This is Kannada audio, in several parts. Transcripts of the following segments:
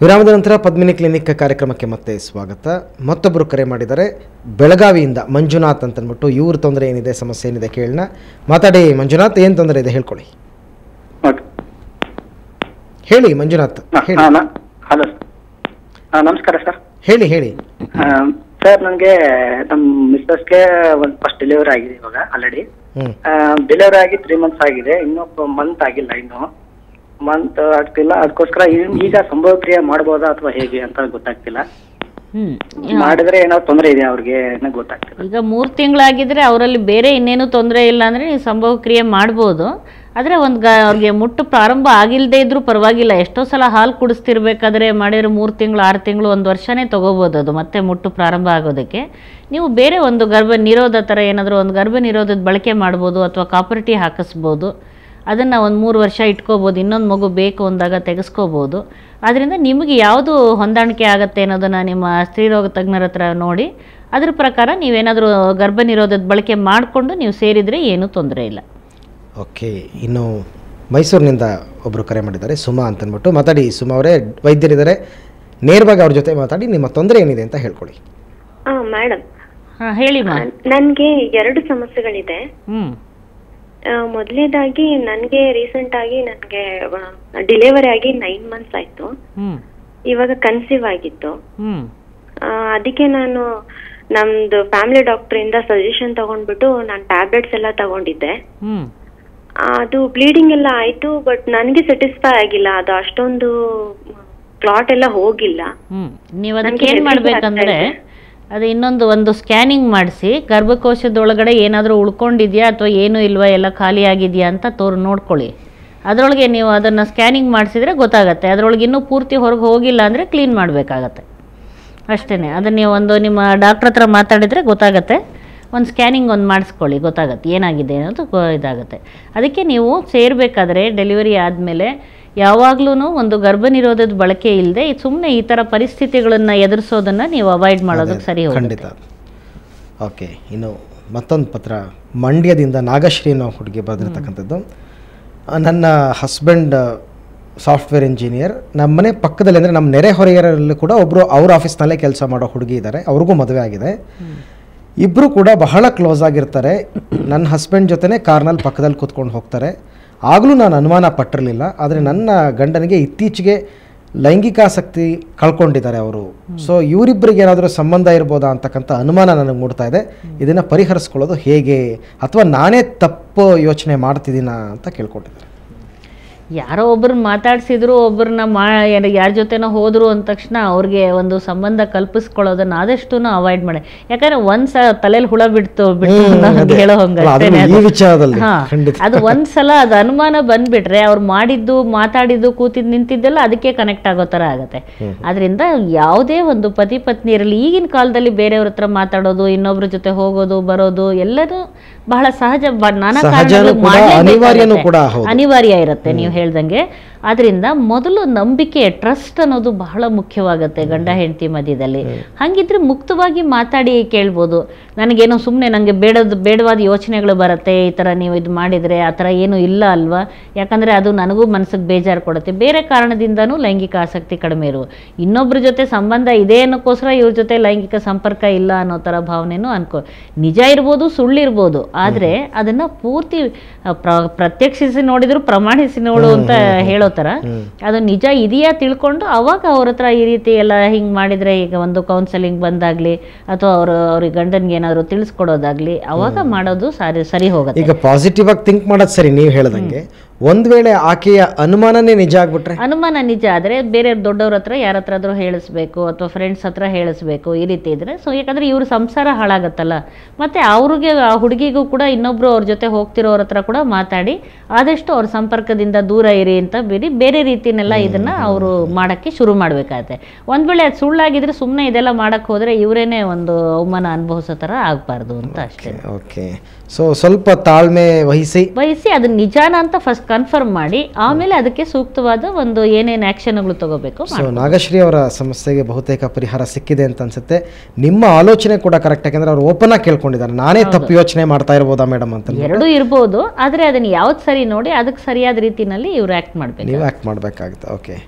ವಿರಾಮದ ನಂತರ ಪದ್ಮಿನಿ ಕ್ಲಿನಿಕ್ ಕಾರ್ಯಕ್ರಮಕ್ಕೆ ಮತ್ತೆ ಸ್ವಾಗತ ಮತ್ತೊಬ್ಬರು ಕರೆ ಮಾಡಿದ್ದಾರೆ ಬೆಳಗಾವಿಯಿಂದ ಮಂಜುನಾಥ್ ಅಂತ ಅಂದ್ಬಿಟ್ಟು ಇವ್ರ ತೊಂದರೆ ಏನಿದೆ ಸಮಸ್ಯೆ ಏನಿದೆ ಕೇಳೋಣ ಮಾತಾಡಿ ಮಂಜುನಾಥ್ ಏನು ತೊಂದರೆ ಇದೆ ಹೇಳ್ಕೊಳ್ಳಿ ಓಕೆ ಹೇಳಿ ಮಂಜುನಾಥ್ ಹೇಳಿ ಹಲೋ ನಮಸ್ಕಾರ ಸರ್ ಹೇಳಿ ಹೇಳಿ ಸರ್ ನನಗೆ ನಮ್ಮ ಮಿಸ್ಸಸ್ಗೆ ಒಂದು ಫಸ್ಟ್ ಡೆಲಿವರಿ ಆಗಿದೆ ಇವಾಗ ಆಲ್ರೆಡಿ ಹ್ಞೂ ಡೆಲಿವರಿ ಆಗಿ ತ್ರೀ ಮಂತ್ಸ್ ಆಗಿದೆ ಇನ್ನೂ ಮಂತ್ ಆಗಿಲ್ಲ ಇನ್ನು ಮಂತ್ ಆಗ್ತಿಲ್ಲ ಅದಕ್ಕೋಸ್ಕರ ಇನ್- ಈಗ ಸಂಭವ ಕ್ರಿಯೆ ಮಾಡ್ಬೋದಾ ಅಥವಾ ಹೇಗೆ ಅಂತ ಗೊತ್ತಾಗ್ತಿಲ್ಲ ಹ್ಮ್ ಮಾಡಿದ್ರೆ ಏನೋ ತೊಂದರೆ ಇದೆ ಅವ್ರಿಗೆ ಏನೋ ಗೊತ್ತಾಗ್ತಿಲ್ಲ ಈಗ ಮೂರು ತಿಂಗಳಾಗಿದ್ರೆ ಅವರಲ್ಲಿ ಬೇರೆ ಇನ್ನೇನು ತೊಂದರೆ ಇಲ್ಲ ಅಂದರೆ ನೀವು ಸಂಭವ ಕ್ರಿಯೆ ಮಾಡ್ಬೋದು ಆದರೆ ಒಂದು ಗ ಅವ್ರಿಗೆ ಮುಟ್ಟು ಪ್ರಾರಂಭ ಆಗಿಲ್ಲದೆ ಇದ್ರೂ ಪರವಾಗಿಲ್ಲ ಎಷ್ಟೋ ಸಲ ಹಾಲು ಕುಡಿಸ್ತಿರ್ಬೇಕಾದ್ರೆ ಮಾಡಿದ್ರೆ ಮೂರು ತಿಂಗಳು ಆರು ತಿಂಗಳು ಒಂದು ವರ್ಷನೇ ತೊಗೋಬೋದು ಅದು ಮತ್ತೆ ಮುಟ್ಟು ಪ್ರಾರಂಭ ಆಗೋದಕ್ಕೆ ನೀವು ಬೇರೆ ಒಂದು ಗರ್ಭ ನಿರೋಧ ಥರ ಏನಾದರೂ ಒಂದು ಗರ್ಭ ನಿರೋಧದ ಬಳಕೆ ಮಾಡ್ಬೋದು ಅಥವಾ ಕಾಪರ್ ಟೀ ಹಾಕಿಸ್ಬೋದು ಅದನ್ನು ಒಂದು ಮೂರು ವರ್ಷ ಇಟ್ಕೋಬೋದು ಇನ್ನೊಂದು ಮಗು ಬೇಕು ಅಂದಾಗ ತೆಗೆಸ್ಕೋಬೋದು ಆದ್ದರಿಂದ ನಿಮಗೆ ಯಾವುದು ಹೊಂದಾಣಿಕೆ ಆಗುತ್ತೆ ಅನ್ನೋದನ್ನು ನಿಮ್ಮ ಸ್ತ್ರೀರೋಗ ತಜ್ಞರ ಹತ್ರ ನೋಡಿ ಅದ್ರ ಪ್ರಕಾರ ನೀವೇನಾದರೂ ಗರ್ಭ ನಿರೋಧದ ಬಳಕೆ ಮಾಡಿಕೊಂಡು ನೀವು ಸೇರಿದರೆ ಏನೂ ತೊಂದರೆ ಇಲ್ಲ ಓಕೆ ಇನ್ನು ಮೈಸೂರಿನಿಂದ ಒಬ್ಬರು ಕರೆ ಮಾಡಿದ್ದಾರೆ ಸುಮಾ ಅಂತ ಅಂದ್ಬಿಟ್ಟು ಮಾತಾಡಿ ಸುಮಾ ಅವರೇ ವೈದ್ಯರಿದ್ದಾರೆ ನೇರವಾಗಿ ಅವ್ರ ಜೊತೆ ಮಾತಾಡಿ ನಿಮ್ಮ ತೊಂದರೆ ಏನಿದೆ ಅಂತ ಹೇಳ್ಕೊಳ್ಳಿ ಹಾ ಮೇಡಮ್ ಹಾಂ ಹೇಳಿ ಮಾ ನನ್ಗೆ ಎರಡು ಸಮಸ್ಯೆಗಳಿದೆ ಹ್ಞೂ ಆ, ಮೊದಲನೇದಾಗಿ ನನಗೆ ರೀಸೆಂಟ್ ಆಗಿ ನನಗೆ ಡಿಲಿವರಿ ಆಗಿ ನೈನ್ ಮಂತ್ಸ್ ಆಯ್ತು ಹ್ಞೂ ಇವಾಗ ಕನ್ಸೀವ್ ಆಗಿತ್ತು ಹ್ಞೂ ಆ, ಅದಕ್ಕೆ ನಾನು ನಮ್ದು ಫ್ಯಾಮಿಲಿ ಡಾಕ್ಟರ್ ಇಂದ ಸಜೆಷನ್ ತಗೊಂಡ್ಬಿಟ್ಟು ನಾನು ಟ್ಯಾಬ್ಲೆಟ್ಸ್ ಎಲ್ಲ ತಗೊಂಡಿದ್ದೆ ಹ್ಞೂ ಅದು ಬ್ಲೀಡಿಂಗ್ ಎಲ್ಲ ಆಯ್ತು ಬಟ್ ನನಗೆ ಸ್ಯಾಟಿಸ್ಫೈ ಆಗಿಲ್ಲ ಅದು ಅಷ್ಟೊಂದು ಕ್ಲಾಟ್ ಎಲ್ಲ ಹೋಗಿಲ್ಲ ಹ್ಞೂ ನೀವು ಅದಕ್ಕೆ ನನ್ಗೆ ಏನು ಹೆದ್ರಿಕೆ ಮಾಡಬೇಕಂದ್ರೆ ಆಗ್ತಾ ಇದೆ. ಅದು ಇನ್ನೊಂದು ಒಂದು ಸ್ಕ್ಯಾನಿಂಗ್ ಮಾಡಿಸಿ ಗರ್ಭಕೋಶದೊಳಗಡೆ ಏನಾದರೂ ಉಳ್ಕೊಂಡಿದೆಯಾ ಅಥವಾ ಏನೂ ಇಲ್ವಾ ಎಲ್ಲ ಖಾಲಿ ಆಗಿದೆಯಾ ಅಂತ ತೋರ್ ನೋಡ್ಕೊಳ್ಳಿ ಅದರೊಳಗೆ ನೀವು ಅದನ್ನು ಸ್ಕ್ಯಾನಿಂಗ್ ಮಾಡಿಸಿದ್ರೆ ಗೊತ್ತಾಗತ್ತೆ ಅದರೊಳಗೆ ಇನ್ನೂ ಪೂರ್ತಿ ಹೊರಗೆ ಹೋಗಿಲ್ಲ ಅಂದರೆ ಕ್ಲೀನ್ ಮಾಡಬೇಕಾಗತ್ತೆ ಅಷ್ಟೇ ಅದನ್ನು ನೀವು ಒಂದು ನಿಮ್ಮ ಡಾಕ್ಟ್ರ್ ಹತ್ರ ಮಾತಾಡಿದರೆ ಗೊತ್ತಾಗತ್ತೆ ಒಂದು ಸ್ಕ್ಯಾನಿಂಗ್ ಒಂದು ಮಾಡಿಸ್ಕೊಳ್ಳಿ ಗೊತ್ತಾಗತ್ತೆ ಏನಾಗಿದೆ ಅನ್ನೋದು ಗೊ- ಇದಾಗುತ್ತೆ ಅದಕ್ಕೆ ನೀವು ಸೇರಬೇಕಾದ್ರೆ ಡೆಲಿವರಿ ಆದಮೇಲೆ ಯಾವಾಗ್ಲೂ ಒಂದು ಗರ್ಭ ನಿರೋಧದ ಬಳಕೆ ಇಲ್ಲದೆ ಸುಮ್ಮನೆ ಈ ಥರ ಪರಿಸ್ಥಿತಿಗಳನ್ನು ಎದುರಿಸೋದನ್ನು ನೀವು ಅವಾಯ್ಡ್ ಮಾಡೋದಕ್ಕೆ ಸರಿ ಖಂಡಿತ ಹೋಗುತ್ತೆ ಓಕೆ ಇನ್ನು ಮತ್ತೊಂದು ಪತ್ರ ಮಂಡ್ಯದಿಂದ ನಾಗಶ್ರೀ ಅನ್ನೋ ಹುಡುಗಿ ಬರೆದಿರ್ತಕ್ಕಂಥದ್ದು ಆ, ನನ್ನ ಹಸ್ಬೆಂಡ್ ಸಾಫ್ಟ್ವೇರ್ ಇಂಜಿನಿಯರ್ ನಮ್ಮ ಮನೆ ಪಕ್ಕದಲ್ಲಿ ಅಂದರೆ ನಮ್ಮ ನೆರೆಹೊರೆಯರಲ್ಲೂ ಕೂಡ ಒಬ್ಬರು ಅವ್ರ ಆಫೀಸ್ನಲ್ಲೇ ಕೆಲಸ ಮಾಡೋ ಹುಡುಗಿ ಇದ್ದಾರೆ ಅವ್ರಿಗೂ ಮದುವೆ ಆಗಿದೆ ಇಬ್ಬರು ಕೂಡ ಬಹಳ ಕ್ಲೋಸ್ ಆಗಿರ್ತಾರೆ ನನ್ನ ಹಸ್ಬೆಂಡ್ ಜೊತೆನೇ ಕಾರ್ನಲ್ಲಿ ಪಕ್ಕದಲ್ಲಿ ಕೂತ್ಕೊಂಡು ಹೋಗ್ತಾರೆ ಆಗಲೂ ನಾನು ಅನುಮಾನ ಪಟ್ಟಿರಲಿಲ್ಲ ಆದರೆ ನನ್ನ ಗಂಡನಿಗೆ ಇತ್ತೀಚೆಗೆ ಲೈಂಗಿಕಾಸಕ್ತಿ ಕಳ್ಕೊಂಡಿದ್ದಾರೆ ಅವರು ಸೊ ಇವರಿಬ್ಬರಿಗೆ ಏನಾದರೂ ಸಂಬಂಧ ಇರ್ಬೋದಾ ಅಂತಕ್ಕಂಥ ಅನುಮಾನ ನನಗೆ ಮೂಡ್ತಾ ಇದೆ ಇದನ್ನು ಪರಿಹರಿಸ್ಕೊಳ್ಳೋದು ಹೇಗೆ ಅಥವಾ ನಾನೇ ತಪ್ಪು ಯೋಚನೆ ಮಾಡ್ತಿದ್ದೀನಾ ಅಂತ ಕೇಳ್ಕೊಂಡಿದ್ದಾರೆ ಯಾರೋ ಒಬ್ಬರನ್ನ ಮಾತಾಡ್ಸಿದ್ರು ಒಬ್ಬರನ್ನ ಮಾ ಯಾರ ಜೊತೆನೋ ಹೋದ್ರು ಅಂದ ತಕ್ಷಣ ಅವ್ರಿಗೆ ಒಂದು ಸಂಬಂಧ ಕಲ್ಪಿಸ್ಕೊಳ್ಳೋದನ್ನ ಆದಷ್ಟು ಅವಾಯ್ಡ್ ಮಾಡಿ ಯಾಕಂದ್ರೆ ಒಂದ್ಸ ತಲೆಯಲ್ಲಿ ಹುಳ ಬಿಡ್ತು ಬಿಟ್ಟು ಹ್ಮ್, ಅನ್ನೋ ಹಂಗೆ ಅದೇ. ಹೇಳೋ ಹಂಗೆ ಅಲ್ಲ, ಅಷ್ಟೇನೆ ಅದನ್ನು ಈ ಅದು. ವಿಚಾರದಲ್ಲಿ ಹಾ. ಖಂಡಿತ. ಅದು ಒಂದ್ಸಲ ಅದು ಅನುಮಾನ ಬಂದ್ಬಿಟ್ರೆ ಅವ್ರು ಮಾಡಿದ್ದು ಮಾತಾಡಿದ್ದು ಕೂತಿದ್ದು ನಿಂತಿದ್ದೆಲ್ಲ ಅದಕ್ಕೆ ಕನೆಕ್ಟ್ ಆಗೋ ಥರ ಆಗತ್ತೆ ಆದ್ರಿಂದ ಯಾವುದೇ ಒಂದು ಪತಿ ಪತ್ನಿ ಇರಲಿ ಈಗಿನ ಕಾಲದಲ್ಲಿ ಬೇರೆಯವ್ರ ಹತ್ರ ಮಾತಾಡೋದು ಇನ್ನೊಬ್ರ ಜೊತೆ ಹೋಗೋದು ಬರೋದು ಎಲ್ಲರೂ ಬಹಳ ಸಹಜ ಬ- ನಾನಾ ಸಹಜನೂ ಕಾರಣಗಳು ಕೂಡ, ಅನಿವಾರ್ಯನೂ ಮಾಡ್ಲೇಬೇಕಾಗತ್ತೆ. ಕೂಡ ಹೌದು. ಅನಿವಾರ್ಯ ಇರುತ್ತೆ ನೀವು ಹೇಳ್ದಂಗೆ ಆದ್ರಿಂದ ಮೊದಲು ನಂಬಿಕೆ ಟ್ರಸ್ಟ್ ಅನ್ನೋದು ಬಹಳ ಮುಖ್ಯವಾಗುತ್ತೆ ಗಂಡ ಹೆಂಡತಿ ಮಧ್ಯದಲ್ಲಿ ಹಂಗಿದ್ರೆ ಮುಕ್ತವಾಗಿ ಮಾತಾಡಿ ಕೇಳ್ಬೋದು ನನಗೇನೋ ಸುಮ್ಮನೆ ನನಗೆ ಬೇಡದ ಬೇಡವಾದ ಯೋಚನೆಗಳು ಬರುತ್ತೆ ಈ ಥರ ನೀವು ಇದು ಮಾಡಿದರೆ ಆ ಥರ ಏನೂ ಇಲ್ಲ ಅಲ್ವಾ ಯಾಕಂದರೆ ಅದು ನನಗೂ ಮನಸ್ಸಿಗೆ ಬೇಜಾರು ಕೊಡುತ್ತೆ ಬೇರೆ ಕಾರಣದಿಂದನೂ ಲೈಂಗಿಕ ಆಸಕ್ತಿ ಕಡಿಮೆ ಇರುವ ಇನ್ನೊಬ್ಬರ ಜೊತೆ ಸಂಬಂಧ ಇದೆ ಅನ್ನೋಕ್ಕೋಸ್ಕರ ಇವ್ರ ಜೊತೆ ಲೈಂಗಿಕ ಸಂಪರ್ಕ ಇಲ್ಲ ಅನ್ನೋ ಥರ ಭಾವನೆನೂ ಅನ್ಕೋ ನಿಜ ಇರ್ಬೋದು ಸುಳ್ಳಿರ್ಬೋದು ಆದರೆ ಅದನ್ನು ಪೂರ್ತಿ ಆ, ಪ್ರ ಪ್ರತ್ಯಕ್ಷಿಸಿ ನೋಡಿದ್ರು ಪ್ರಮಾಣಿಸಿ ನೋಡು ಅಂತ ಹೇಳೋ ಥರ ಅದು ನಿಜ ಇದೆಯಾ ತಿಳ್ಕೊಂಡು ಅವಾಗ ಅವ್ರ ಹತ್ರ ಈ ರೀತಿ ಎಲ್ಲ ಹಿಂಗೆ ಮಾಡಿದರೆ ಈಗ ಒಂದು ಕೌನ್ಸಲಿಂಗ್ ಬಂದಾಗಲಿ ಅಥವಾ ಅವರು ಅವ್ರಿಗೆ ಗಂಡನ್ಗೆ ಏನಾದರೂ ತಿಳಿಸ್ಕೊಡೋದಾಗ್ಲಿ ಅವಾಗ ಮಾಡೋದು ಸರಿ ಸರಿ ಹೋಗುತ್ತೆ ಈಗ ಪಾಸಿಟಿವ್ ಆಗಿ ಥಿಂಕ್ ಮಾಡೋದು ಸರಿ ನೀವು ಹೇಳ್ದಂಗೆ ಒಂದು ವೇಳೆ ಆಕೆಯ ಅನುಮಾನನೇ ನಿಜ ಆಗ್ಬಿಟ್ರೆ ಅನುಮಾನ ನಿಜ ಆದರೆ ಬೇರೆ ದೊಡ್ಡವ್ರ ಹತ್ರ ಯಾರ ಹತ್ರ ಆದರೂ ಹೇಳಿಸ್ಬೇಕು ಅಥವಾ ಫ್ರೆಂಡ್ಸ್ ಹತ್ರ ಹೇಳಿಸ್ಬೇಕು ಈ ರೀತಿ ಇದ್ರೆ ಸೊ ಯಾಕಂದ್ರೆ ಇವ್ರ ಸಂಸಾರ ಹಾಳಾಗತ್ತಲ್ಲ ಮತ್ತೆ ಅವ್ರಿಗೆ ಆ ಹುಡುಗಿಗೂ ಕೂಡ ಇನ್ನೊಬ್ರು ಅವ್ರ ಜೊತೆ ಹೋಗ್ತಿರೋರ ಹತ್ರ ಕೂಡ ಮಾತಾಡಿ ಆದಷ್ಟು ಅವ್ರ ಸಂಪರ್ಕದಿಂದ ದೂರ ಇರಿ ಅಂತ ಬೇರೆ ಬೇರೆ ರೀತಿನೆಲ್ಲ ಇದನ್ನ ಅವರು ಮಾಡಕ್ಕೆ ಶುರು ಮಾಡ್ಬೇಕಾಗತ್ತೆ ಒಂದ್ ವೇಳೆ ಅದು ಸುಳ್ಳಾಗಿದ್ರೆ ಸುಮ್ಮನೆ ಇದೆಲ್ಲ ಮಾಡಕ್ ಹೋದ್ರೆ ಇವರೇನೆ ಒಂದು ಅವಮಾನ ಅನುಭವಿಸೋ ಥರ ಆಗ್ಬಾರ್ದು ಅಂತ ಅಷ್ಟೇ ಓಕೆ ಸೊ ಸ್ವಲ್ಪ ತಾಳ್ಮೆ ವಹಿಸಿ ವಹಿಸಿ ಅದು ನಿಜಾನ ಅಂತ ಫಸ್ಟ್ ಕನ್ಫರ್ಮ್ ಮಾಡಿ ಆಮೇಲೆ ಅದಕ್ಕೆ ಸೂಕ್ತವಾದ ಒಂದು ಏನೇನು ಆ್ಯಕ್ಷನ್ಗಳು ತಗೋಬೇಕು ಸೊ ನಾಗಶ್ರೀ ಅವರ ಸಮಸ್ಯೆಗೆ ಬಹುತೇಕ ಪರಿಹಾರ ಸಿಕ್ಕಿದೆ ಅಂತ ಅನ್ಸುತ್ತೆ ನಿಮ್ಮ ಆಲೋಚನೆ ಕೂಡ ಕರೆಕ್ಟ್ ಯಾಕಂದ್ರೆ ಅವ್ರು ಓಪನ್ ಆಗಿ ಕೇಳ್ಕೊಂಡಿದ್ದಾರೆ ನಾನೇ ತಪ್ಪು ಯೋಚನೆ ಮಾಡ್ತಾ ಇರ್ಬೋದಾ ಮೇಡಮ್ ಅಂತ ಎರಡೂ ಇರ್ಬೋದು ಆದರೆ ಅದನ್ನ ಯಾವ್ದು ಸರಿ ನೋಡಿ ಅದಕ್ಕೆ ಸರಿಯಾದ ರೀತಿನಲ್ಲಿ ಇವ್ರು ಆ್ಯಕ್ಟ್ ಮಾಡಬೇಕು ನೀವು ಆ್ಯಕ್ಟ್ ಮಾಡಬೇಕಾಗುತ್ತೆ ಓಕೆ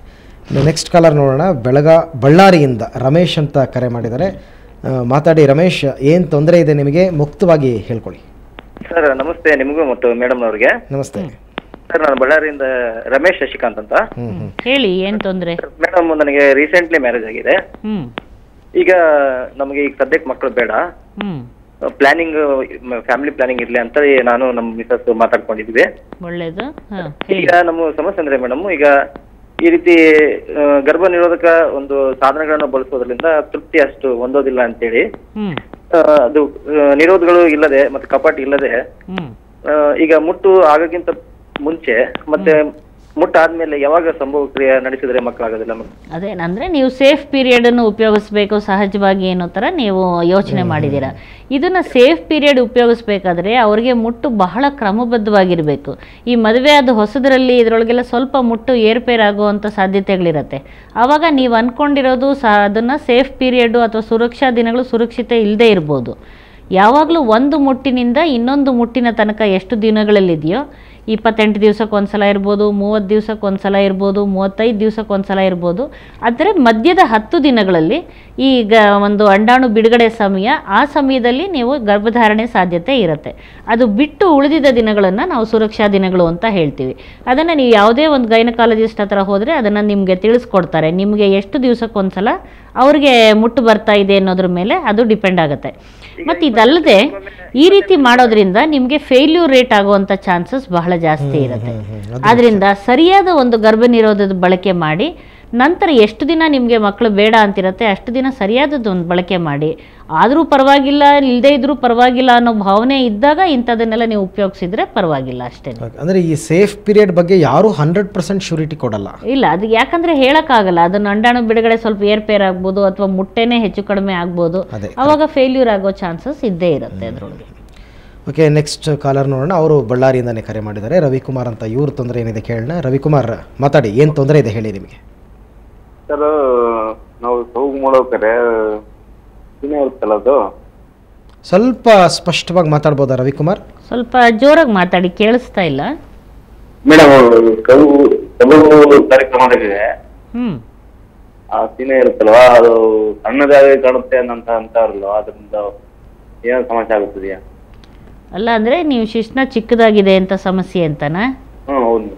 ನೆಕ್ಸ್ಟ್ ಕಾಲರ್ ನೋಡೋಣ ಬೆಳಗ ಬಳ್ಳಾರಿಯಿಂದ ರಮೇಶ್ ಅಂತ ಕರೆ ಮಾಡಿದ್ದಾರೆ ಆ, ಮಾತಾಡಿ ರಮೇಶ್ ಏನು ತೊಂದರೆ ಇದೆ ನಿಮಗೆ ಮುಕ್ತವಾಗಿ ಹೇಳ್ಕೊಳ್ಳಿ ಸರ್ ನಮಸ್ತೆ ನಿಮಗೂ ಮತ್ತು ಮೇಡಮ್ ಅವ್ರಿಗೆ ನಮಸ್ತೆ ಸರ್ ನಾನು ಬಳ್ಳಾರಿಯಿಂದ ರಮೇಶ್ ಶಶಿಕಾಂತ್ ಅಂತ ಹ್ಞೂ ಹ್ಞೂ ಹೇಳಿ ಏನು ತೊಂದರೆ ಮೇಡಮ್ ನನಗೆ ರೀಸೆಂಟ್ಲಿ ಮ್ಯಾರೇಜ್ ಆಗಿದೆ ಹ್ಞೂ ಈಗ ನಮಗೆ ಈಗ ಸದ್ಯಕ್ಕೆ ಮಕ್ಕಳು ಬೇಡ ಹ್ಞೂ ಪ್ಲಾನಿಂಗ್ ಫ್ಯಾಮಿಲಿ ಪ್ಲಾನಿಂಗ್ ಇರ್ಲಿ ಅಂತ ನಾನು ನಮ್ಮ ಮಿಸಸ್ ಮಾತಾಡ್ಕೊಂಡಿದ್ವಿ ಒಳ್ಳೇದು ಹಾಂ ಹೇಳಿ ಈಗ ನಮ್ಮ ಸಮಸ್ಯೆ ಅಂದ್ರೆ ಮೇಡಮ್ ಈಗ ಈ ರೀತಿ ಆ, ಗರ್ಭ ನಿರೋಧಕ ಒಂದು ಸಾಧನಗಳನ್ನು ಬಳಸೋದ್ರಿಂದ ತೃಪ್ತಿ ಅಷ್ಟು ಹೊಂದೋದಿಲ್ಲ ಅಂತೇಳಿ ಹ್ಞೂ ಆ, ಅದು ಆ, ನಿರೋಧಗಳು ಇಲ್ಲದೆ ಮತ್ತೆ ಕಪಾಟ್ ಇಲ್ಲದೆ ಹ್ಞೂ ಆ, ಈಗ ಮುಟ್ಟು ಆಗೋಕ್ಕಿಂತ ಮುಂಚೆ ಮತ್ತೆ ಮುಟ್ಟಾದ್ಮೇಲೆ ಯಾವಾಗ ಸಂಭವ ಕ್ರಿಯೆ ನಡೆಸಿದ್ರೆ ಮಕ್ಕಳಾಗೋದಿಲ್ಲ ಮೇಡಮ್ ಅದೇ ಅಂದರೆ ನೀವು ಸೇಫ್ ಪೀರಿಯಡನ್ನು ಉಪಯೋಗಿಸ್ಬೇಕು ಸಹಜವಾಗಿ ಅನ್ನೋ ಥರ ನೀವು ಯೋಚನೆ ಮಾಡಿದ್ದೀರಾ ಇದನ್ನು ಸೇಫ್ ಪೀರಿಯಡ್ ಉಪಯೋಗಿಸ್ಬೇಕಾದ್ರೆ ಅವ್ರಿಗೆ ಮುಟ್ಟು ಬಹಳ ಕ್ರಮಬದ್ಧವಾಗಿರಬೇಕು ಈ ಮದುವೆ ಆದ ಹೊಸದರಲ್ಲಿ ಇದರೊಳಗೆಲ್ಲ ಸ್ವಲ್ಪ ಮುಟ್ಟು ಏರ್ಪೇರಾಗುವಂಥ ಸಾಧ್ಯತೆಗಳಿರುತ್ತೆ ಆವಾಗ ನೀವು ಅಂದ್ಕೊಂಡಿರೋದು ಸಹ ಅದನ್ನು ಸೇಫ್ ಪೀರಿಯಡು ಅಥವಾ ಸುರಕ್ಷಾ ದಿನಗಳು ಸುರಕ್ಷಿತ ಇಲ್ಲದೆ ಇರ್ಬೋದು ಯಾವಾಗಲೂ ಒಂದು ಮುಟ್ಟಿನಿಂದ ಇನ್ನೊಂದು ಮುಟ್ಟಿನ ತನಕ ಎಷ್ಟು ದಿನಗಳಲ್ಲಿದೆಯೋ ಇಪ್ಪತ್ತೆಂಟು ದಿವ್ಸಕ್ಕೆ ಒಂದು ಸಲ ಇರ್ಬೋದು ಮೂವತ್ತು ದಿವ್ಸಕ್ಕೆ ಒಂದು ಸಲ ಇರ್ಬೋದು ಮೂವತ್ತೈದು ದಿವ್ಸಕ್ಕೆ ಒಂದು ಸಲ ಇರ್ಬೋದು ಆದರೆ ಮಧ್ಯದ ಹತ್ತು ದಿನಗಳಲ್ಲಿ ಈಗ ಒಂದು ಅಂಡಾಣು ಬಿಡುಗಡೆ ಸಮಯ ಆ ಸಮಯದಲ್ಲಿ ನೀವು ಗರ್ಭಧಾರಣೆ ಸಾಧ್ಯತೆ ಇರುತ್ತೆ ಅದು ಬಿಟ್ಟು ಉಳಿದಿದ್ದ ದಿನಗಳನ್ನು ನಾವು ಸುರಕ್ಷಾ ದಿನಗಳು ಅಂತ ಹೇಳ್ತೀವಿ ಅದನ್ನು ನೀವು ಯಾವುದೇ ಒಂದು ಗೈನಕಾಲಜಿಸ್ಟ್ ಹತ್ರ ಹೋದರೆ ಅದನ್ನು ನಿಮಗೆ ತಿಳಿಸ್ಕೊಡ್ತಾರೆ ನಿಮಗೆ ಎಷ್ಟು ದಿವ್ಸಕ್ಕೆ ಒಂದು ಸಲ ಅವ್ರಿಗೆ ಮುಟ್ಟು ಬರ್ತಾ ಇದೆ ಅನ್ನೋದ್ರ ಮೇಲೆ ಅದು ಡಿಪೆಂಡ್ ಆಗುತ್ತೆ ಮತ್ತು ಇದಲ್ಲದೆ ಈ ರೀತಿ ಮಾಡೋದ್ರಿಂದ ನಿಮಗೆ ಫೇಲ್ಯೂರ್ ರೇಟ್ ಆಗುವಂಥ ಚಾನ್ಸಸ್ ಬಹಳ ಜಾಸ್ತಿ ಇರುತ್ತೆ ಆದ್ರಿಂದ ಸರಿಯಾದ ಒಂದು ಗರ್ಭ ನಿರೋಧದ ಬಳಕೆ ಮಾಡಿ ನಂತರ ಎಷ್ಟು ದಿನ ನಿಮಗೆ ಮಕ್ಕಳು ಬೇಡ ಅಂತಿರತ್ತೆ ಅಷ್ಟು ದಿನ ಸರಿಯಾದದ್ದು ಒಂದು ಬಳಕೆ ಮಾಡಿ ಆದರೂ ಪರವಾಗಿಲ್ಲ ಇಲ್ಲದೇ ಇದ್ರೂ ಪರವಾಗಿಲ್ಲ ಅನ್ನೋ ಭಾವನೆ ಇದ್ದಾಗ ಇಂಥದನ್ನೆಲ್ಲ ನೀವು ಉಪಯೋಗಿಸಿದ್ರೆ ಪರವಾಗಿಲ್ಲ ಅಷ್ಟೇ ಅಂದರೆ ಈ ಸೇಫ್ ಪೀರಿಯಡ್ ಬಗ್ಗೆ ಯಾರೂ ಹಂಡ್ರೆಡ್ ಪರ್ಸೆಂಟ್ ಶ್ಯೂರಿಟಿ ಕೊಡಲ್ಲ ಇಲ್ಲ ಅದು ಯಾಕಂದ್ರೆ ಹೇಳಕ್ಕಾಗಲ್ಲ ಅದನ್ನ ಅಂಡಾಣು ಬಿಡುಗಡೆ ಸ್ವಲ್ಪ ಏರ್ಪೇರ್ ಆಗ್ಬೋದು ಅಥವಾ ಮುಟ್ಟೆನೇ ಹೆಚ್ಚು ಕಡಿಮೆ ಆಗ್ಬೋದು ಅದೇ, ಅವಾಗ ಫೇಲ್ಯೂರ್ ಆಗೋ ಚಾನ್ಸಸ್ ಇದ್ದೇ ಇರುತ್ತೆ ಅದರೊಳಗೆ ಓಕೆ ನೆಕ್ಸ್ಟ್ ಕಾಲರ್ ನೋಡೋಣ ಅವರು ಬಳ್ಳಾರಿಯಿಂದನೇ ಕರೆ ಮಾಡಿದ್ದಾರೆ ರವಿಕುಮಾರ್ ಅಂತ ಇವ್ರ ತೊಂದರೆ ಏನಿದೆ ಕೇಳೋಣ ರವಿಕುಮಾರ್ ಮಾತಾಡಿ ಏನು ತೊಂದರೆ ಇದೆ ಹೇಳಿ ನಿಮಗೆ ಸರ್ ನಾವು ಸೌಗು ಮಾಡೋಕರೆ ದಿನ ಇರುತ್ತಲ್ಲ ಅದು ಸ್ವಲ್ಪ ಸ್ಪಷ್ಟವಾಗಿ ಮಾತಾಡ್ಬೋದಾ ರವಿಕುಮಾರ್ ಸ್ವಲ್ಪ ಜೋರಾಗಿ ಮಾತಾಡಿ ಕೇಳಿಸ್ತಾ ಇಲ್ಲ ಮೇಡಮ್ ಕವು ಕವು ಕಾರ್ಯಕ್ರಮದಲ್ಲಿ ಹ್ಮ್ ಆ ದಿನ ಇರುತ್ತಲ್ವಾ ಅದು ಸಣ್ಣದಾಗಿ ಕಾಣುತ್ತೆ ಅಂತ ಅಂತಾರಲ್ವ ಅದರಿಂದ ಏನು ಸಮಸ್ಯೆ ಆಗುತ್ತದೆಯಾ ಅಲ್ಲ ಅಂದ್ರೆ ನೀವು ಶಿಶ್ನ ಚಿಕ್ಕದಾಗಿದೆ ಅಂತ ಸಮಸ್ಯೆ ಅಂತನಾ ಹ್ಮ್ ಹೌದು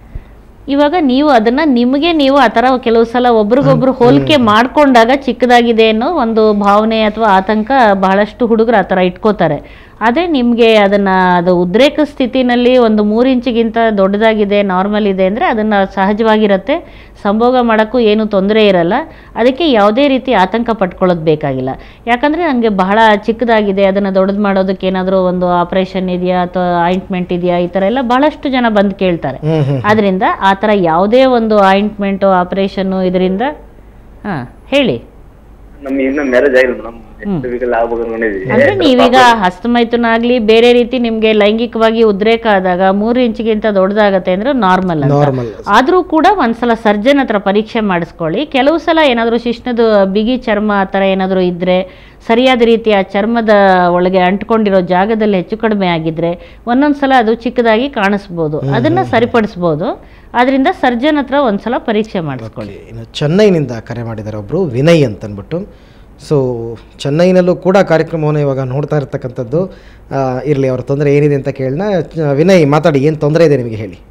ಇವಾಗ ನೀವು ಅದನ್ನ ನಿಮಗೆ ನೀವು ಆ ಥರ ಕೆಲವು ಸಲ ಒಬ್ರಿಗೊಬ್ರು ಹೋಲಿಕೆ ಮಾಡ್ಕೊಂಡಾಗ ಚಿಕ್ಕದಾಗಿದೆ ಅನ್ನೋ ಒಂದು ಭಾವನೆ ಅಥವಾ ಆತಂಕ ಬಹಳಷ್ಟು ಹುಡುಗರು ಆ ಥರ ಇಟ್ಕೋತಾರೆ ಆದರೆ ನಿಮಗೆ ಅದನ್ನು ಅದು ಉದ್ರೇಕ ಸ್ಥಿತಿನಲ್ಲಿ ಒಂದು ಮೂರು ಇಂಚಿಗಿಂತ ದೊಡ್ಡದಾಗಿದೆ ನಾರ್ಮಲ್ ಇದೆ ಅಂದರೆ ಅದನ್ನು ಸಹಜವಾಗಿರುತ್ತೆ ಸಂಭೋಗ ಮಾಡೋಕ್ಕೂ ಏನು ತೊಂದರೆ ಇರಲ್ಲ ಅದಕ್ಕೆ ಯಾವುದೇ ರೀತಿ ಆತಂಕ ಪಟ್ಕೊಳ್ಳೋದು ಬೇಕಾಗಿಲ್ಲ ಯಾಕಂದರೆ ನನಗೆ ಬಹಳ ಚಿಕ್ಕದಾಗಿದೆ ಅದನ್ನು ದೊಡ್ಡದು ಮಾಡೋದಕ್ಕೆ ಏನಾದರೂ ಒಂದು ಆಪ್ರೇಷನ್ ಇದೆಯಾ ಅಥವಾ ಆಯಿಂಟ್ಮೆಂಟ್ ಇದೆಯಾ ಈ ಥರ ಎಲ್ಲ ಬಹಳಷ್ಟು ಜನ ಬಂದು ಕೇಳ್ತಾರೆ ಹ್ಞೂ ಹ್ಞೂ ಆದ್ರಿಂದ ಆ ಥರ ಯಾವುದೇ ಒಂದು ಆಯಿಂಟ್ಮೆಂಟು ಆಪರೇಷನ್ನು ಇದರಿಂದ ಹಾಂ ಹೇಳಿ ನಮ್ಗೆ ಇನ್ನೂ ಮ್ಯಾರೇಜ್ ಆಗಿಲ್ಲ ಮೇಡಮ್ ಎಷ್ಟು ವೀಕಲ್ಲಿ ಆಗ್ಬೇಕು ಅನ್ಕೊಂಡಿದ್ವಿ ಅಂದ್ರೆ ನೀವೀಗ ಹಸ್ತಮೈಥುನ ಆಗ್ಲಿ ಬೇರೆ ರೀತಿ ನಿಮ್ಗೆ ಲೈಂಗಿಕವಾಗಿ ಉದ್ರೇಕ ಆದಾಗ ಮೂರು ಇಂಚಿಗಿಂತ ದೊಡ್ಡದಾಗತ್ತೆ ಅಂದ್ರೆ ನಾರ್ಮಲ್ ಅಂತ ನಾರ್ಮಲ್ ಆದ್ರೂ ಕೂಡ ಒಂದ್ಸಲ ಸರ್ಜನ್ ಹತ್ರ ಪರೀಕ್ಷೆ ಮಾಡಿಸ್ಕೊಳ್ಳಿ ಕೆಲವು ಸಲ ಏನಾದರೂ ಶಿಶ್ನದ ಬಿಗಿ ಚರ್ಮ ಆ ಥರ ಏನಾದರೂ ಇದ್ದರೆ ಸರಿಯಾದ ರೀತಿ ಆ ಚರ್ಮದ ಒಳಗೆ ಅಂಟ್ಕೊಂಡಿರೋ ಜಾಗದಲ್ಲಿ ಹೆಚ್ಚು ಕಡಿಮೆ ಆಗಿದ್ರೆ ಒಂದೊಂದು ಸಲ ಅದು ಚಿಕ್ಕದಾಗಿ ಕಾಣಿಸ್ಬೋದು ಅದನ್ನ ಸರಿಪಡಿಸ್ಬೋದು ಆದ್ರಿಂದ ಸರ್ಜನ್ ಹತ್ರ ಒಂದ್ಸಲ ಪರೀಕ್ಷೆ ಮಾಡಿಸ್ಕೊಳ್ಳಿ ಇನ್ನು ಚೆನ್ನೈನಿಂದ ಕರೆ ಮಾಡಿದ್ದಾರೆ ಒಬ್ಬರು ವಿನಯ್ ಅಂತಂದ್ಬಿಟ್ಟು ಸೊ ಚೆನ್ನೈನಲ್ಲೂ ಕೂಡ ಕಾರ್ಯಕ್ರಮವನ್ನು ಇವಾಗ ನೋಡ್ತಾ ಇರ್ತಕ್ಕಂಥದ್ದು ಇರಲಿ ಅವ್ರ ತೊಂದರೆ ಏನಿದೆ ಅಂತ ಕೇಳೋಣ ಚ- ವಿನಯ್ ಮಾತಾಡಿ ಏನು ತೊಂದರೆ ಇದೆ ನಿಮಗೆ ಹೇಳಿ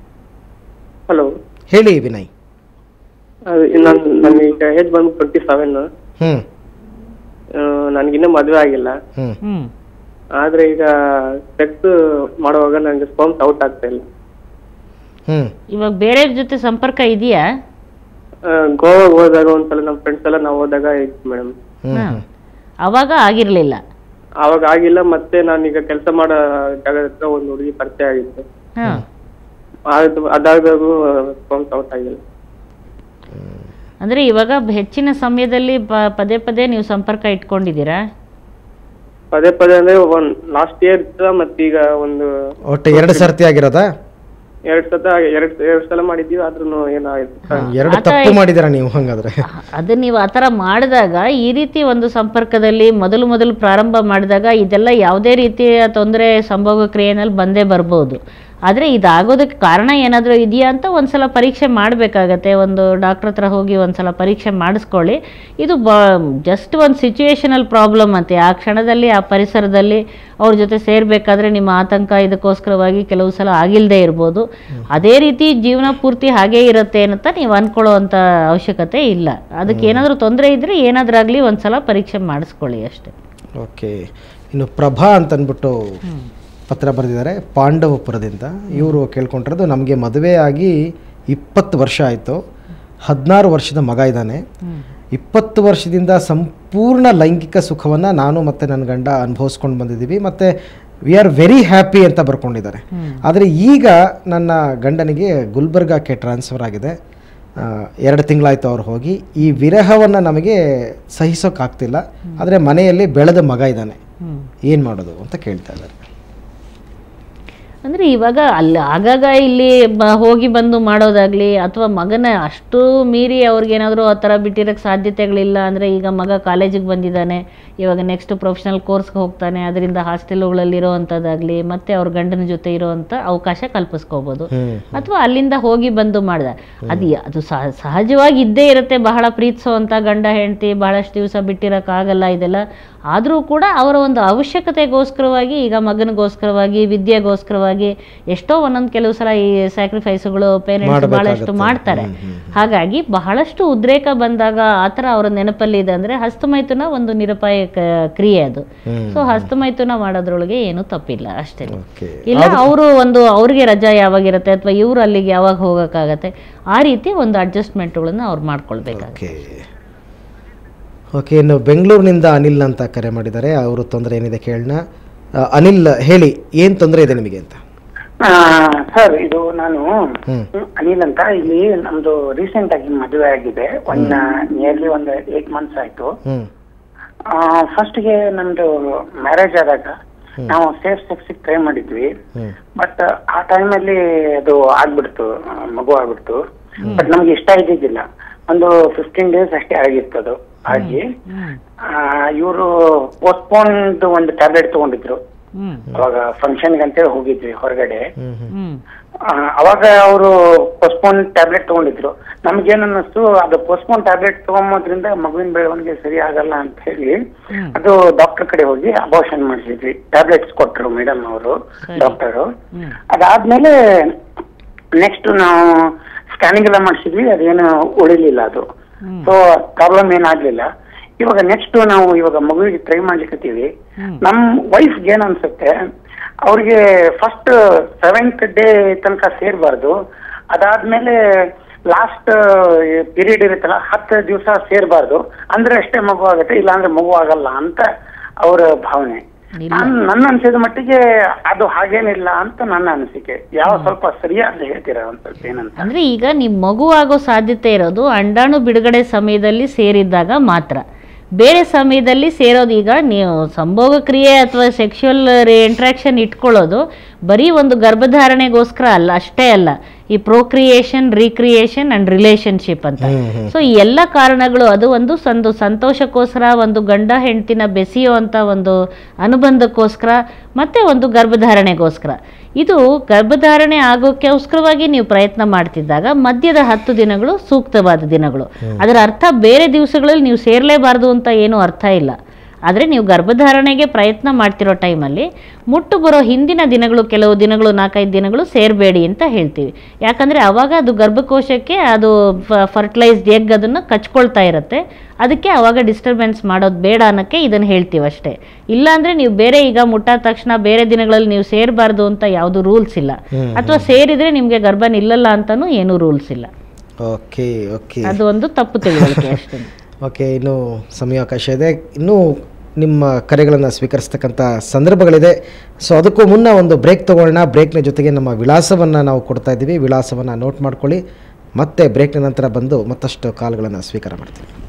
ಹಲೋ ಹೇಳಿ ವಿನಯ್ ನನ್ ನನಗೆ ಏಜ್ ಬಂದು ಟ್ವೆಂಟಿ ಸೆವೆನ್ ಹ್ಞೂ ನನಗಿನ್ನೂ ಮದುವೆ ಆಗಿಲ್ಲ ಹ್ಞೂ ಹ್ಮ್ ಆದ್ರೆ ಈಗ ಸೆಕ್ಸ್ ಮಾಡುವಾಗ ನನಗೆ ಸ್ಪೋಮ್ಸ್ ಔಟ್ ಆಗ್ತಾ ಇಲ್ಲ ಹ್ಞೂ ಇವಾಗ ಬೇರೆಯವ್ರ ಜೊತೆ ಸಂಪರ್ಕ ಇದೆಯಾ ಗೋವಾಗ ಹೋದಾಗ ಒಂದ್ಸಲ ನಮ್ಮ ಫ್ರೆಂಡ್ಸ್ ಎಲ್ಲ ನಾವು ಹೋದಾಗ ಇತ್ತು ಮೇಡಮ್ ಹ್ಞೂ ಹಾ. ಅವಾಗ ಆಗಿರ್ಲಿಲ್ಲ ಅವಾಗ ಆಗಿಲ್ಲ ಮತ್ತೆ ನಾನೀಗ ಕೆಲಸ ಮಾಡೋ ಜಾಗದ ಹತ್ರ ಒಂದು ಹುಡುಗಿ ಪರಿಚಯ ಆಗಿತ್ತು ಹಾ ಅದು ಅದಾದಾಗೂ ಸ್ಪೋಮ್ಸ್ ಔಟ್ ಆಗಿಲ್ಲ ಅಂದ್ರೆ ಇವಾಗ ಹೆಚ್ಚಿನ ಸಮಯದಲ್ಲಿ ಪ- ಪದೇ ಪದೇ ನೀವು ಸಂಪರ್ಕ ಇಟ್ಕೊಂಡಿದ್ದೀರಾ ಪದೇ ಪದೇ ಅಂದ್ರೆ ಒಂದ್ ಲಾಸ್ಟ್ ಇಯರ್ ಇತ್ತು ಮತ್ತೀಗ ಒಂದು ಒಟ್ಟು ಎರಡು ಸರ್ತಿ ಆಗಿರೋದಾ ಎರಡ್ ಸತ ಎರಡ್ ಎರಡ್ ಸಲ ಮಾಡಿದೀವಿ ಆದ್ರೂ ಏನಾಯ್ತು ಎರಡು ತಪ್ಪು ಮಾಡಿದ್ದೀರಾ ನೀವು ಹಂಗಾದ್ರೆ ಅದು ನೀವು ಆ ಥರ ಮಾಡಿದಾಗ ಈ ರೀತಿ ಒಂದು ಸಂಪರ್ಕದಲ್ಲಿ ಮೊದಲು ಮೊದಲು ಪ್ರಾರಂಭ ಮಾಡಿದಾಗ ಇದೆಲ್ಲ ಯಾವುದೇ ರೀತಿಯ ತೊಂದರೆ ಸಂಭೋಗ ಕ್ರಿಯೆನಲ್ಲಿ ಬಂದೇ ಬರ್ಬೋದು ಆದರೆ ಇದಾಗೋದಕ್ಕೆ ಕಾರಣ ಏನಾದರೂ ಇದೆಯಾ ಅಂತ ಒಂದ್ಸಲ ಪರೀಕ್ಷೆ ಮಾಡಬೇಕಾಗತ್ತೆ ಒಂದು ಡಾಕ್ಟ್ರ್ ಹತ್ರ ಹೋಗಿ ಒಂದ್ಸಲ ಪರೀಕ್ಷೆ ಮಾಡಿಸ್ಕೊಳ್ಳಿ ಇದು ಬ ಜಸ್ಟ್ ಒಂದು ಸಿಚುವೇಶನಲ್ ಪ್ರಾಬ್ಲಮ್ ಅಂತೆ ಆ ಕ್ಷಣದಲ್ಲಿ ಆ ಪರಿಸರದಲ್ಲಿ ಅವ್ರ ಜೊತೆ ಸೇರಬೇಕಾದ್ರೆ ನಿಮ್ಮ ಆತಂಕ ಇದಕ್ಕೋಸ್ಕರವಾಗಿ ಕೆಲವು ಸಲ ಆಗಿಲ್ಲದೆ ಇರ್ಬೋದು ಅದೇ ರೀತಿ ಜೀವನ ಪೂರ್ತಿ ಹಾಗೇ ಇರುತ್ತೆ ಅಂತ ನೀವು ಅಂದ್ಕೊಳ್ಳೋ ಅಂಥ ಅವಶ್ಯಕತೆ ಇಲ್ಲ ಅದಕ್ಕೆ ಏನಾದರೂ ತೊಂದರೆ ಇದ್ದರೆ ಏನಾದ್ರಾಗಲಿ ಒಂದ್ಸಲ ಪರೀಕ್ಷೆ ಮಾಡಿಸ್ಕೊಳ್ಳಿ ಅಷ್ಟೇ ಓಕೆ ಇನ್ನು ಪ್ರಭಾ ಅಂತ ಅಂದ್ಬಿಟ್ಟು ಪತ್ರ ಬರೆದಿದ್ದಾರೆ ಪಾಂಡವಪುರದಿಂದ ಇವರು ಕೇಳ್ಕೊಂಡಿರೋದು ನಮಗೆ ಮದುವೆ ಆಗಿ ಇಪ್ಪತ್ತು ವರ್ಷ ಆಯಿತು ಹದಿನಾರು ವರ್ಷದ ಮಗ ಇದ್ದಾನೆ ಇಪ್ಪತ್ತು ವರ್ಷದಿಂದ ಸಂಪೂರ್ಣ ಲೈಂಗಿಕ ಸುಖವನ್ನು ನಾನು ಮತ್ತು ನನ್ನ ಗಂಡ ಅನುಭವಿಸ್ಕೊಂಡು ಬಂದಿದ್ದೀವಿ ಮತ್ತು ವಿ ಆರ್ ವೆರಿ ಹ್ಯಾಪಿ ಅಂತ ಬರ್ಕೊಂಡಿದ್ದಾರೆ ಆದರೆ ಈಗ ನನ್ನ ಗಂಡನಿಗೆ ಗುಲ್ಬರ್ಗಾಕ್ಕೆ ಟ್ರಾನ್ಸ್ಫರ್ ಆಗಿದೆ ಆ, ಎರಡು ತಿಂಗಳಾಯ್ತು ಅವ್ರು ಹೋಗಿ ಈ ವಿರಹವನ್ನು ನಮಗೆ ಸಹಿಸೋಕ್ಕಾಗ್ತಿಲ್ಲ ಆದರೆ ಮನೆಯಲ್ಲಿ ಬೆಳೆದ ಮಗ ಇದ್ದಾನೆ ಏನು ಮಾಡೋದು ಅಂತ ಕೇಳ್ತಾ ಇದ್ದಾರೆ ಅಂದರೆ ಇವಾಗ ಅಲ್ಲಿ ಆಗಾಗ ಇಲ್ಲಿ ಬ ಹೋಗಿ ಬಂದು ಮಾಡೋದಾಗಲಿ ಅಥವಾ ಮಗನ ಅಷ್ಟು ಮೀರಿ ಅವ್ರಿಗೇನಾದರೂ ಆ ಥರ ಬಿಟ್ಟಿರೋಕ್ಕೆ ಸಾಧ್ಯತೆಗಳಿಲ್ಲ ಅಂದರೆ ಈಗ ಮಗ ಕಾಲೇಜಿಗೆ ಬಂದಿದ್ದಾನೆ ಇವಾಗ ನೆಕ್ಸ್ಟ್ ಪ್ರೊಫೆಷನಲ್ ಕೋರ್ಸ್ಗೆ ಹೋಗ್ತಾನೆ ಅದರಿಂದ ಹಾಸ್ಟೆಲ್ಗಳಲ್ಲಿರೋ ಅಂಥದ್ದಾಗಲಿ ಮತ್ತು ಅವ್ರ ಗಂಡನ ಜೊತೆ ಇರೋವಂಥ ಅವಕಾಶ ಕಲ್ಪಿಸ್ಕೋಬೋದು ಅಥವಾ ಅಲ್ಲಿಂದ ಹೋಗಿ ಬಂದು ಮಾಡ್ದ ಅದು ಯ- ಅದು ಸಹ ಸಹಜವಾಗಿ ಇದ್ದೇ ಇರುತ್ತೆ ಬಹಳ ಪ್ರೀತಿಸೋವಂಥ ಗಂಡ ಹೆಂಡತಿ ಬಹಳಷ್ಟು ದಿವಸ ಬಿಟ್ಟಿರೋಕ್ಕಾಗಲ್ಲ ಇದೆಲ್ಲ ಆದರೂ ಕೂಡ ಅವರ ಒಂದು ಅವಶ್ಯಕತೆಗೋಸ್ಕರವಾಗಿ ಈಗ ಮಗನಿಗೋಸ್ಕರವಾಗಿ ವಿದ್ಯೆಗೋಸ್ಕರವಾಗಿ ಎಷ್ಟೋ ಒಂದೊಂದು ಕೆಲವು ಸಲ ಈ ಸ್ಯಾಕ್ರಿಫೈಸ್ಗಳು ಪೇರೆಂಟ್ಸ್ ಬಹಳಷ್ಟು ಮಾಡ್ತಾರೆ ಹಾಗಾಗಿ ಬಹಳಷ್ಟು ಉದ್ರೇಕ ಬಂದಾಗ ಆ ಥರ ಅವರ ನೆನಪಲ್ಲಿ ಇದೆ ಅಂದರೆ ಹಸ್ತಮೈಥುನ ಒಂದು ನಿರಪಾಯ ಕ- ಕ್ರಿಯೆ ಅದು ಸೊ ಹಸ್ತಮೈಥುನ ಮಾಡೋದ್ರೊಳಗೆ ಏನೂ ತಪ್ಪಿಲ್ಲ ಅಷ್ಟೇ ಓಕೆ ಇಲ್ಲ ಅವರು ಒಂದು ಅವ್ರಿಗೆ ರಜಾ ಯಾವಾಗಿರುತ್ತೆ ಅಥವಾ ಇವ್ರು ಅಲ್ಲಿಗೆ ಯಾವಾಗ ಹೋಗೋಕ್ಕಾಗತ್ತೆ ಆ ರೀತಿ ಒಂದು ಅಡ್ಜಸ್ಟ್ಮೆಂಟ್ಗಳನ್ನ ಅವ್ರು ಮಾಡ್ಕೊಳ್ಬೇಕಾಗುತ್ತೆ ಓಕೆ ಓಕೆ ಇನ್ನು ಬೆಂಗಳೂರಿನಿಂದ ಅನಿಲ್ ಅಂತ ಕರೆ ಮಾಡಿದ್ದಾರೆ ಅವರು ತೊಂದರೆ ಏನಿದೆ ಕೇಳೋಣ ಆ, ಅನಿಲ್ ಹೇಳಿ ಏನು ತೊಂದರೆ ಇದೆ ನಿಮಗೆ ಅಂತ ಸರ್ ಇದು ನಾನು ಹ್ಮ್. ಹ್ಮ್, ಅನಿಲ್ ಅಂತ ಇಲ್ಲಿ ನಮ್ದು ರೀಸೆಂಟ್ ಆಗಿ ಮದುವೆ ಆಗಿದೆ ಒನ್ ನಿಯರ್ಲಿ ಒಂದು ಏಟ್ ಮಂತ್ಸ್ ಆಯ್ತು ಹ್ಞೂ ಫಸ್ಟ್ ಗೆ ನಮ್ದು ಮ್ಯಾರೇಜ್ ಆದಾಗ ನಾವು ಸೇಫ್ ಸೆಕ್ಸ್ ಟ್ರೈ ಮಾಡಿದ್ವಿ ಹ್ಞೂ ಬಟ್ ಆ ಟೈಮಲ್ಲಿ ಅದು ಆಗ್ಬಿಡ್ತು ಆ, ಮಗು ಆಗ್ಬಿಡ್ತು ಬಟ್ ನಮ್ಗೆ ಇಷ್ಟ ಇದ್ದಿದ್ದಿಲ್ಲ ಒಂದು ಫಿಫ್ಟೀನ್ ಡೇಸ್ ಅಷ್ಟೇ ಆಗಿತ್ತು ಅದು ಆಗಿ ಇವರು ಪೋಸ್ಟ್ಪೋನ್ಡ್ ಒಂದು ಟ್ಯಾಬ್ಲೆಟ್ ತಗೊಂಡಿದ್ರು ಹ್ಮ್ ಅವಾಗ ಫಂಕ್ಷನ್ ಅಂತೇಳಿ ಹೋಗಿದ್ವಿ ಹೊರಗಡೆ ಹ್ಞೂ ಹ್ಞೂ ಹ್ಮ್ ಆ, ಅವಾಗ ಅವರು ಪೋಸ್ಟ್ಪೋನ್ ಟ್ಯಾಬ್ಲೆಟ್ ತಗೊಂಡಿದ್ರು ನಮ್ಗೇನ್ ಅನ್ನಿಸ್ತು ಅದು ಪೋಸ್ಟ್ಪೋನ್ ಟ್ಯಾಬ್ಲೆಟ್ ತಗೊಂಬೋದ್ರಿಂದ ಮಗುವಿನ ಬೆಳವಣಿಗೆ ಸರಿ ಆಗಲ್ಲ ಅಂತ ಹೇಳಿ ಅದು ಡಾಕ್ಟರ್ ಕಡೆ ಹೋಗಿ ಅಬೋಷನ್ ಮಾಡಿಸಿದ್ವಿ ಟ್ಯಾಬ್ಲೆಟ್ಸ್ ಕೊಟ್ರು ಮೇಡಮ್ ಅವರು ಡಾಕ್ಟರು ಅದಾದ್ಮೇಲೆ ನೆಕ್ಸ್ಟ್ ನಾವು ಸ್ಕ್ಯಾನಿಂಗ್ ಎಲ್ಲ ಮಾಡಿಸಿದ್ವಿ ಅದೇನು ಉಳಿಲಿಲ್ಲ ಅದು ಸೊ ಪ್ರಾಬ್ಲಮ್ ಏನಾಗ್ಲಿಲ್ಲ ಇವಾಗ ನೆಕ್ಸ್ಟ್ ನಾವು ಇವಾಗ ಮಗುವಿಗೆ ಟ್ರೈ ಮಾಡ್ಲಿಕ್ಕತ್ತೀವಿ ನಮ್ ವೈಫ್ಗೆ ಏನ್ ಅನ್ಸುತ್ತೆ ಅವ್ರಿಗೆ ಫಸ್ಟ್ ಸೆವೆಂತ್ ಡೇ ತನಕ ಸೇರ್ಬಾರ್ದು ಅದಾದ್ಮೇಲೆ ಲಾಸ್ಟ್ ಪೀರಿಯಡ್ ಇರುತ್ತಲ್ಲ ಹತ್ತು ದಿವಸ ಸೇರ್ಬಾರ್ದು ಅಂದ್ರೆ ಅಷ್ಟೇ ಮಗು ಆಗುತ್ತೆ ಇಲ್ಲಾಂದ್ರೆ ಮಗು ಆಗಲ್ಲ ಅಂತ ಅವರ ಭಾವನೆ ನಾನ್ ನನ್ನ ಅನ್ಸಿದ ಮಟ್ಟಿಗೆ ಅದು ಹಾಗೇನಿಲ್ಲ ಅಂತ ನನ್ನ ಅನಿಸಿಕೆ ಯಾವ ಸ್ವಲ್ಪ ಸರಿಯಾದ ಹೇಳ್ತೀರಾ ಒಂದ್ ಸ್ವಲ್ಪ ಏನಂತ ಅಂದ್ರೆ ಈಗ ನಿಮ್ಮ ಮಗು ಆಗೋ ಸಾಧ್ಯತೆ ಇರೋದು ಅಂಡಾಣು ಬಿಡುಗಡೆ ಸಮಯದಲ್ಲಿ ಸೇರಿದ್ದಾಗ ಮಾತ್ರ ಬೇರೆ ಸಮಯದಲ್ಲಿ ಸೇರೋದು ಈಗ ನೀವು ಸಂಭೋಗ ಕ್ರಿಯೆ ಅಥವಾ ಸೆಕ್ಷುವಲ್ ಇಂಟ್ರಾಕ್ಷನ್ ಇಟ್ಕೊಳ್ಳೋದು ಬರೀ ಒಂದು ಗರ್ಭಧಾರಣೆಗೋಸ್ಕರ ಅಲ್ಲ ಅಷ್ಟೇ ಅಲ್ಲ ಈ ಪ್ರೊಕ್ರಿಯೇಷನ್ ರೀಕ್ರಿಯೇಷನ್ ಅಂಡ್ ರಿಲೇಶನ್ಶಿಪ್ ಅಂತ ಸೊ ಈ ಎಲ್ಲ ಕಾರಣಗಳು ಅದು ಒಂದು ಸಂದು ಸಂತೋಷಕ್ಕೋಸ್ಕರ ಒಂದು ಗಂಡ ಹೆಂಡತಿನ ಬೆಸೆಯೋ ಅಂತ ಒಂದು ಅನುಬಂಧಕ್ಕೋಸ್ಕರ ಮತ್ತೆ ಒಂದು ಗರ್ಭಧಾರಣೆಗೋಸ್ಕರ ಇದು ಗರ್ಭಧಾರಣೆ ಆಗೋಕ್ಕೋಸ್ಕರವಾಗಿ ನೀವು ಪ್ರಯತ್ನ ಮಾಡ್ತಿದ್ದಾಗ ಮಧ್ಯದ ಹತ್ತು ದಿನಗಳು ಸೂಕ್ತವಾದ ದಿನಗಳು ಅದರ ಅರ್ಥ ಬೇರೆ ದಿವಸಗಳಲ್ಲಿ ನೀವು ಸೇರಲೇಬಾರ್ದು ಅಂತ ಏನೂ ಅರ್ಥ ಇಲ್ಲ ಆದರೆ ನೀವು ಗರ್ಭಧಾರಣೆಗೆ ಪ್ರಯತ್ನ ಮಾಡ್ತಿರೋ ಟೈಮಲ್ಲಿ ಮುಟ್ಟು ಬರೋ ಹಿಂದಿನ ದಿನಗಳು ಕೆಲವು ದಿನಗಳು ನಾಲ್ಕೈದು ದಿನಗಳು ಸೇರಬೇಡಿ ಅಂತ ಹೇಳ್ತೀವಿ ಯಾಕಂದರೆ ಅವಾಗ ಅದು ಗರ್ಭಕೋಶಕ್ಕೆ ಅದು ಫರ್ಟಿಲೈಸ್ಡ್ ಎಗ್ ಅದನ್ನು ಕಚ್ಕೊಳ್ತಾ ಇರುತ್ತೆ ಅದಕ್ಕೆ ಅವಾಗ ಡಿಸ್ಟರ್ಬೆನ್ಸ್ ಮಾಡೋದು ಬೇಡ ಅನ್ನೋಕ್ಕೆ ಇದನ್ನು ಹೇಳ್ತೀವಿ ಅಷ್ಟೇ ಇಲ್ಲಾಂದರೆ ನೀವು ಬೇರೆ ಈಗ ಮುಟ್ಟಾದ ತಕ್ಷಣ ಬೇರೆ ದಿನಗಳಲ್ಲಿ ನೀವು ಸೇರಬಾರ್ದು ಅಂತ ಯಾವುದು ರೂಲ್ಸ್ ಇಲ್ಲ ಅಥವಾ ಸೇರಿದರೆ ನಿಮಗೆ ಗರ್ಭ ನಿಲ್ಲಲ್ಲ ಅಂತಲೂ ಏನೂ ರೂಲ್ಸ್ ಇಲ್ಲ ಓಕೆ ಓಕೆ ಅದು ಒಂದು ತಪ್ಪು ತಿಳುವಳಿಕೆ ಅಷ್ಟೇ ಓಕೆ ಇನ್ನು ಸಮಯಾವಕಾಶ ಇದೆ ಇನ್ನೂ ನಿಮ್ಮ ಕರೆಗಳನ್ನು ಸ್ವೀಕರಿಸ್ತಕ್ಕಂಥ ಸಂದರ್ಭಗಳಿದೆ ಸೊ ಅದಕ್ಕೂ ಮುನ್ನ ಒಂದು ಬ್ರೇಕ್ ತೊಗೊಳ್ಳೋಣ ಬ್ರೇಕ್ನ ಜೊತೆಗೆ ನಮ್ಮ ವಿಳಾಸವನ್ನು ನಾವು ಕೊಡ್ತಾ ಇದ್ದೀವಿ ವಿಳಾಸವನ್ನು ನೋಟ್ ಮಾಡ್ಕೊಳ್ಳಿ ಮತ್ತೆ ಬ್ರೇಕ್ನ ನಂತರ ಬಂದು ಮತ್ತಷ್ಟು ಕಾಲ್ಗಳನ್ನು ಸ್ವೀಕಾರ ಮಾಡ್ತೀವಿ